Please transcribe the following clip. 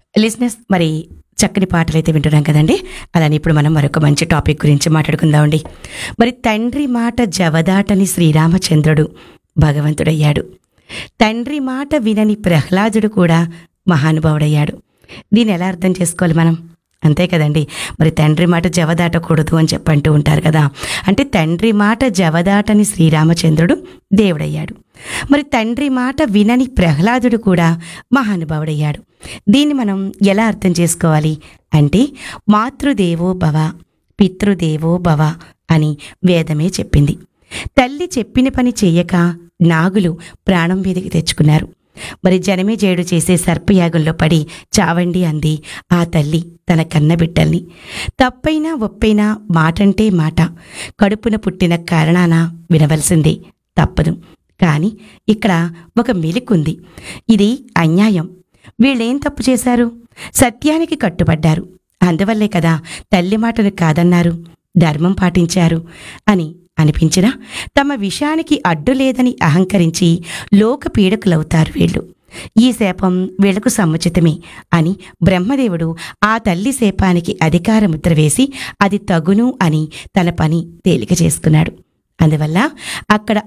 లిజినెస్ మరి చక్కని పాటలు అయితే వింటున్నాం కదండి అలానే ఇప్పుడు మనం మరొక మంచి టాపిక్ గురించి మాట్లాడుకుందామండి మరి తండ్రి మాట జవదాటని శ్రీరామచంద్రుడు భగవంతుడయ్యాడు తండ్రి మాట వినని ప్రహ్లాదుడు కూడా మహానుభావుడయ్యాడు దీన్ని ఎలా అర్థం చేసుకోవాలి మనం అంతే కదండి మరి తండ్రి మాట జవదాటకూడదు అని చెప్పంటూ ఉంటారు కదా అంటే తండ్రి మాట జవదాటని శ్రీరామచంద్రుడు దేవుడయ్యాడు మరి తండ్రి మాట వినని ప్రహ్లాదుడు కూడా మహానుభావుడయ్యాడు దీన్ని మనం ఎలా అర్థం చేసుకోవాలి అంటే మాతృదేవో భవ పితృదేవో భవ అని వేదమే చెప్పింది తల్లి చెప్పిన పని చెయ్యక నాగులు ప్రాణం మీదకి తెచ్చుకున్నారు మరి జనమేజయుడు చేసే సర్పయాగంలో పడి చావండి అంది ఆ తల్లి తన కన్న బిడ్డల్ని తప్పైనా ఒప్పైనా మాటంటే మాట కడుపున పుట్టిన కారణాన వినవలసిందే తప్పదు కానీ ఇక్కడ ఒక మెలికుంది ఇది అన్యాయం వీళ్ళేం తప్పు చేశారు సత్యానికి కట్టుబడ్డారు అందువల్లే కదా తల్లి మాటను కాదన్నారు ధర్మం పాటించారు అని అనిపించినా తమ విషయానికి అడ్డు లేదని అహంకరించి లోక పీడకులవుతారు వీళ్ళు ఈ శాపం వీళ్లకు సముచితమే అని బ్రహ్మదేవుడు ఆ తల్లి శాపానికి అధికార ముద్ర వేసి అది తగును అని తన పని తేలిక చేసుకున్నాడు అందువల్ల అక్కడ